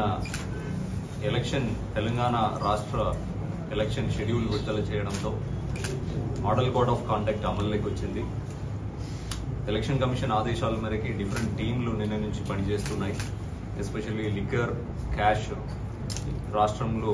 Election Telangana రాష్ట్ర election schedule విడుదల చేయడంతో మోడల్ కోడ్ ఆఫ్ కాండక్ట్ అమల్లోకి వచ్చింది ఎలక్షన్ కమిషన్ ఆదేశాల మేరకి డిఫరెంట్ టీంలు నిన్న నుంచి పనిచేస్తున్నాయి ఎస్పెషల్లీ లిక్కర్ క్యాష్ రాష్ట్రంలో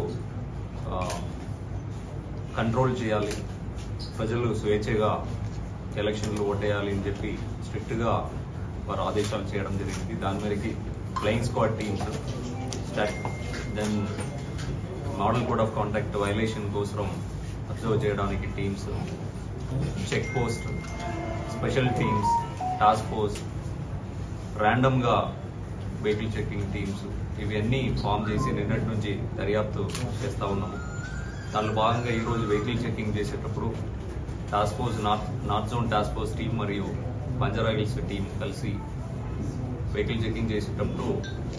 కంట్రోల్ చేయాలి ప్రజలు స్వేచ్ఛగా ఎలక్షన్లు ఓటేయాలి అని చెప్పి స్ట్రిక్ట్గా వారు ఆదేశాలు చేయడం జరిగింది దాని మేరకి flying squad teams start then model code of contact violation కోసం అబ్జర్వ్ చేయడానికి teams check post special teams task force ర్యాండమ్గా వెహికల్ చెకింగ్ టీమ్స్ ఇవన్నీ ఫామ్ చేసి నిన్నటి నుంచి దర్యాప్తు చేస్తూ ఉన్నాము దానిలో భాగంగా ఈరోజు వెహికల్ చెకింగ్ చేసేటప్పుడు task force north north zone task force team మరియు బంజారా హిల్స్ టీం కలిసి వెహికల్ చెకింగ్ చేసేటప్పుడు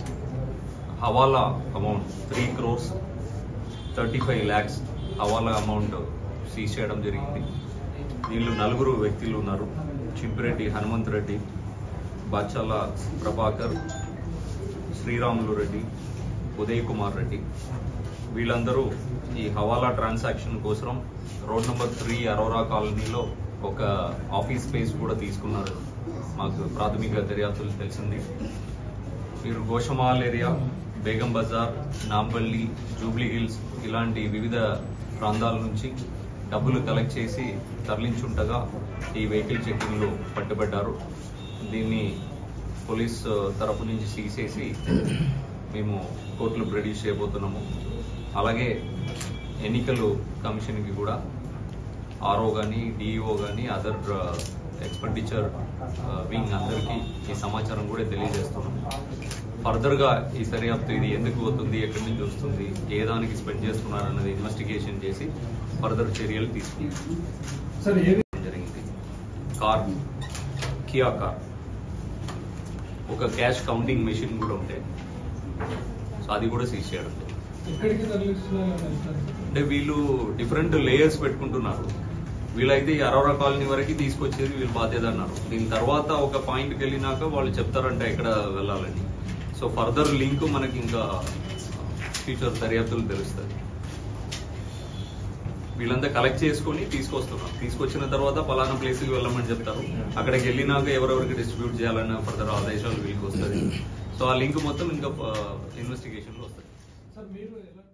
హవాలా amount three crores thirty five lakhs హవాలా అమౌంట్ సీజ్ చేయడం జరిగింది వీళ్ళు నలుగురు వ్యక్తులు ఉన్నారు చింపిరెడ్డి హనుమంత్ రెడ్డి బచ్చాల ప్రభాకర్ శ్రీరాములు రెడ్డి ఉదయ్ కుమార్ రెడ్డి వీళ్ళందరూ ఈ హవాలా ట్రాన్సాక్షన్ కోసం రోడ్ నెంబర్ త్రీ అరోరా కాలనీలో ఒక ఆఫీస్ స్పేస్ కూడా తీసుకున్నారు మాకు ప్రాథమిక దర్యాప్తులు తెలిసింది వీరు Goshamahal area Begum Bazar Nampally Jubilee Hills ఇలాంటి వివిధ ప్రాంతాల నుంచి డబ్బులు కలెక్ట్ చేసి తరలించుండగా ఈ వెహికల్ చెకింగ్లో పట్టుబడ్డారు దీన్ని పోలీస్ తరపు నుంచి సీజ్ చేసి మేము కోర్టులో ప్రొడ్యూస్ చేయబోతున్నాము అలాగే ఎన్నికలు కమిషన్కి కూడా ఆర్ఓ కానీ డిఈఓ కానీ అదర్ ఎక్స్పెండిచర్ వింగ్ అందరికీ ఈ సమాచారం కూడా తెలియజేస్తున్నాం ఫర్దర్గా ఈ దర్యాప్తు ఇది ఎందుకు పోతుంది ఎక్కడి నుంచి వస్తుంది ఏ దానికి స్పెండ్ చేస్తున్నారు అన్నది ఇన్వెస్టిగేషన్ చేసి ఫర్దర్ చర్యలు తీసుకుంటాం సార్ ఏది జరిగింది కార్ కియా కార్ ఒక క్యాష్ కౌంటింగ్ మెషిన్ కూడా ఉంటే సో అది కూడా సీజ్ చేయడం జరిగింది. ఎక్కడికి తరలిస్తున్నారు అని సార్ అంటే వీళ్ళు డిఫరెంట్ లేయర్స్ పెట్టుకుంటున్నారు వీళ్ళైతే ఈ అరోరా కాలనీ వరకు తీసుకొచ్చేది వీళ్ళు బాధ్యత అన్నారు దీని తర్వాత ఒక పాయింట్కి వెళ్ళినాక వాళ్ళు చెప్తారంట ఎక్కడ వెళ్ళాలని సో ఫర్దర్ లింక్ మనకి ఇంకా ఫ్యూచర్ దర్యాప్తులు తెలుస్తుంది వీళ్ళంతా కలెక్ట్ చేసుకొని తీసుకొస్తున్నారు తీసుకొచ్చిన తర్వాత పలానా ప్లేస్కి వెళ్ళమని చెప్తారు అక్కడికి వెళ్ళినాక ఎవరెవరికి డిస్ట్రిబ్యూట్ చేయాలన్న ఫర్దర్ ఆదేశాలు వీళ్ళకి వస్తుంది సో ఆ లింక్ మొత్తం ఇంకా ఇన్వెస్టిగేషన్లో వస్తుంది సార్ మీరు ఎలా